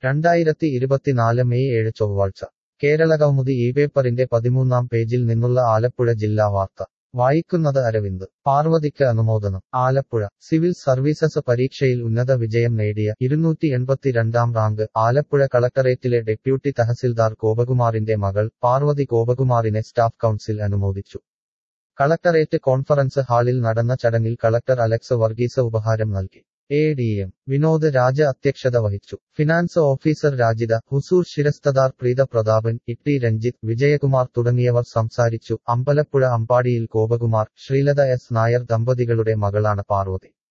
രണ്ടായിരത്തി ഇരുപത്തിനാല് മെയ് ഏഴ് ചൊവ്വാഴ്ച കേരളകൗമുദി ഈ പേപ്പറിന്റെ പതിമൂന്നാം പേജിൽ നിന്നുള്ള ആലപ്പുഴ ജില്ലാ വാർത്ത വായിക്കുന്നത് അരവിന്ദ് പാർവതിക്ക് അനുമോദനം ആലപ്പുഴ സിവിൽ സർവീസസ് പരീക്ഷയിൽ ഉന്നത വിജയം നേടിയ ഇരുന്നൂറ്റി എൺപത്തിരണ്ടാം റാങ്ക് ആലപ്പുഴ കളക്ടറേറ്റിലെ ഡെപ്യൂട്ടി തഹസിൽദാർ ഗോപകുമാറിന്റെ മകൾ പാർവതി ഗോപകുമാറിനെ സ്റ്റാഫ് കൗൺസിൽ അനുമോദിച്ചു കളക്ടറേറ്റ് കോൺഫറൻസ് ഹാളിൽ നടന്ന ചടങ്ങിൽ കളക്ടർ അലക്സ് വർഗീസ് ഉപഹാരം നൽകി A D M Vinod Raja അധ്യക്ഷത വഹിച്ചു ഫിനാൻസ് ഓഫീസർ രാജിത ഹുസൂർ ശിരസ്തദാർ പ്രീത പ്രതാപൻ ഇട്ടി രഞ്ജിത്ത് വിജയകുമാർ തുടങ്ങിയവർ സംസാരിച്ചു അമ്പലപ്പുഴ അമ്പാടിയിൽ ഗോപകുമാർ ശ്രീലത എസ് നായർ ദമ്പതികളുടെ മകളാണ് പാർവതി